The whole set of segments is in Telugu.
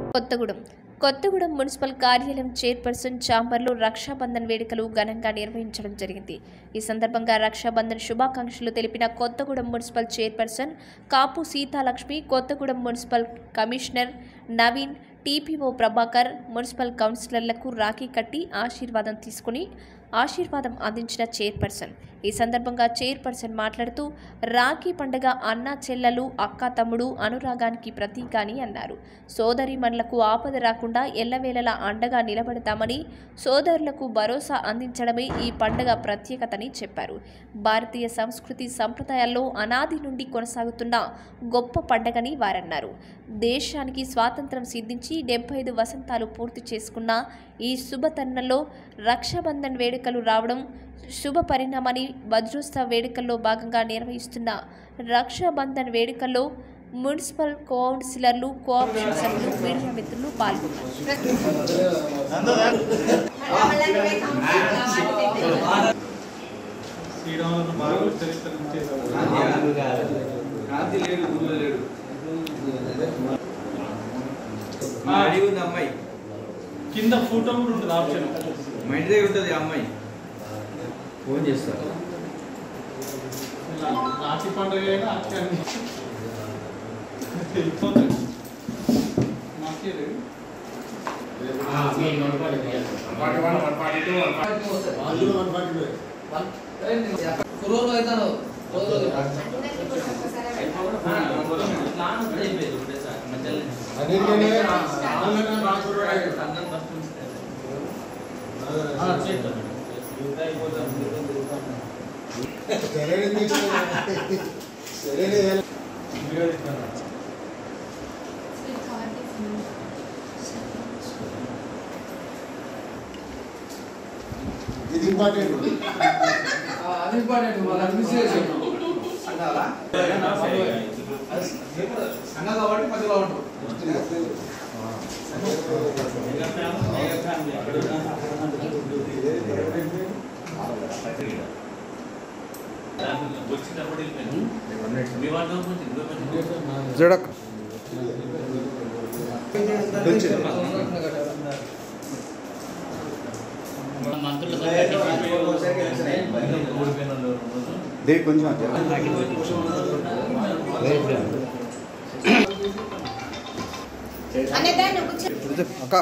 కొత్తగూడెం కొత్తగూడెం మున్సిపల్ కార్యాలయం చైర్పర్సన్ చాంబర్లో రక్షాబంధన్ వేడుకలు ఘనంగా నిర్వహించడం జరిగింది ఈ సందర్భంగా రక్షాబంధన్ శుభాకాంక్షలు తెలిపిన Kothagudem municipal chairperson Kapu Sitalakshmi Kothagudem municipal commissioner Naveen TPO Prabhakar municipal కౌన్సిలర్లకు రాఖీ కట్టి ఆశీర్వాదం తీసుకుని ఆశీర్వాదం అందించిన చైర్పర్సన్ ఈ సందర్భంగా చైర్పర్సన్ మాట్లాడుతూ రాఖీ పండుగ అన్న చెల్లెలు అక్క తమ్ముడు అనురాగానికి ప్రతీక అని అన్నారు సోదరిమణులకు ఆపద రాకుండా ఎల్లవేళలా అండగా నిలబడతామని సోదరులకు భరోసా అందించడమే ఈ పండుగ ప్రత్యేకతని చెప్పారు భారతీయ సంస్కృతి సంప్రదాయాల్లో అనాది నుండి కొనసాగుతున్న గొప్ప పండగని వారన్నారు దేశానికి స్వాతంత్రం సిద్ధించి డెబ్బై ఐదు వసంతాలు పూర్తి చేసుకున్న ఈ శుభ తరుణంలో రక్షాబంధన్ వేడుకలు రావడం శుభ పరిణామని వజ్రోత్సవ వేడుకల్లో భాగంగా నిర్వహిస్తున్న రక్షాబంధన్ వేడుకల్లో మున్సిపల్ కౌన్సిలర్లు కోఆపరేషన్ సభ్యులు మీడియా మిత్రులు పాల్గొన్నారు శ్రీరాములు బాగా చరిత్ర చేశారు క్రాంతి లేడు ఊళ్ళో లేడు మా అడిగి ఉంది అమ్మాయి కింద ఫోటో కూడా ఉంటుంది ఆప్షన్ మా ఇంటి దగ్గర ఉంటుంది ఆ అమ్మాయి ఫోన్ చేస్తారు ఇలా రాఖీ పండుగ అయినా అట్లే అన్ని వెళ్ళిపోతాయి మాకే లేదు. రోజు అవుతాను రోజు ఇది ఇంపార్టెంట్ అది ఇంపార్టెంట్ వాళ్ళకి మిస్ చేసాను సంఘ కాబట్టి పదిలో ఉంటాం జడక్ దే కొంచెం అక్క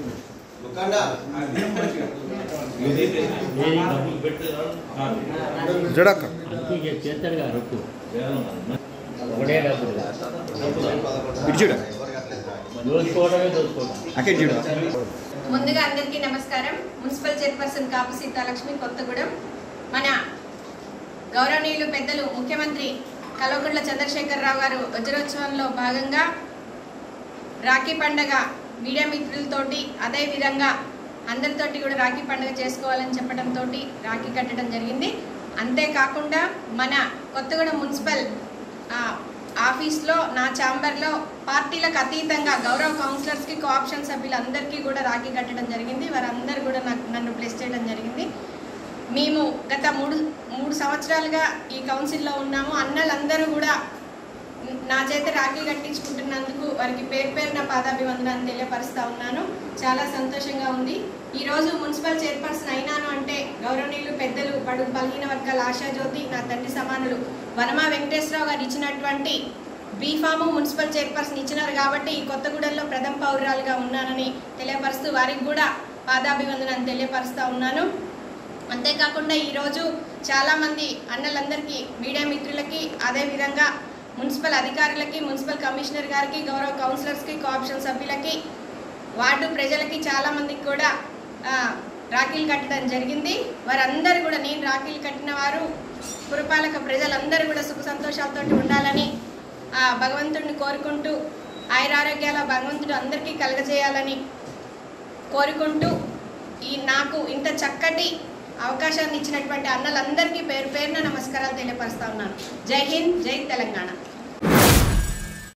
జడక్ చేస్తాడు కదా రొక్కు ఒకటే డబ్బులు ఇటు చూడ దోచుకోవడమే దోచుకోవడం అక్కడ చూడ ముందుగా అందరికీ నమస్కారం మున్సిపల్ చైర్పర్సన్ కాపు సీతాలక్ష్మి కొత్తగూడెం మన గౌరవనీయులు పెద్దలు ముఖ్యమంత్రి కల్వకుంట్ల చంద్రశేఖరరావు గారు వజ్రోత్సవంలో భాగంగా రాఖీ పండగ మీడియా మిత్రులతోటి అదే విధంగా అందరితోటి కూడా రాఖీ పండుగ చేసుకోవాలని చెప్పడంతో రాఖీ కట్టడం జరిగింది అంతేకాకుండా మన కొత్తగూడెం మున్సిపల్ ఆ, ఆఫీస్లో నా ఛాంబర్లో పార్టీలకు అతీతంగా గౌరవ కౌన్సిలర్స్కి కోఆప్షన్ సభ్యులందరికీ కూడా రాఖీ కట్టడం జరిగింది వారందరూ కూడా నాకు నన్ను ప్లేస్ చేయడం జరిగింది మేము గత మూడు మూడు సంవత్సరాలుగా ఈ కౌన్సిల్లో ఉన్నాము అన్నలందరూ కూడా నా చేత రాఖీ కట్టించుకుంటున్నందుకు వారికి పేరు పేరున పాదాభివందనాన్ని తెలియపరుస్తా ఉన్నాను చాలా సంతోషంగా ఉంది ఈ రోజు మున్సిపల్ చైర్పర్సన్ అయినాను అంటే గౌరవనీయులు పెద్దలు బడుగు బలహీన వర్గాల ఆశాజ్యోతి నా తండ్రి సమానులు వనమా వెంకటేశ్వరరావు గారు ఇచ్చినటువంటి బీఫాము మున్సిపల్ చైర్పర్సన్ ఇచ్చినారు కాబట్టి ఈ కొత్తగూడెంలో ప్రథమ పౌరురాలుగా ఉన్నానని తెలియపరుస్తూ వారికి కూడా పాదాభివందనాన్ని తెలియపరుస్తా ఉన్నాను అంతేకాకుండా ఈరోజు చాలామంది అన్నలందరికీ మీడియా మిత్రులకి అదేవిధంగా మున్సిపల్ అధికారులకి మున్సిపల్ కమిషనర్ గారికి గౌరవ కౌన్సిలర్స్కి కోఆప్షన్ సభ్యులకి వార్డు ప్రజలకి చాలామందికి కూడా ఆ, రాఖీలు కట్టడం జరిగింది వారందరూ కూడా నేను రాఖీలు కట్టిన వారు పురపాలక ప్రజలందరూ కూడా సుఖ సంతోషాలతో ఉండాలని ఆ భగవంతుడిని కోరుకుంటూ ఆయురారోగ్యాల భగవంతుడు అందరికీ కలగజేయాలని కోరుకుంటూ ఈ నాకు ఇంత చక్కటి అవకాశాన్ని ఇచ్చినటువంటి అన్నలందరికీ పేరు పేరున నమస్కారాలు తెలియపరుస్తా ఉన్నాను జై హింద్ జై తెలంగాణ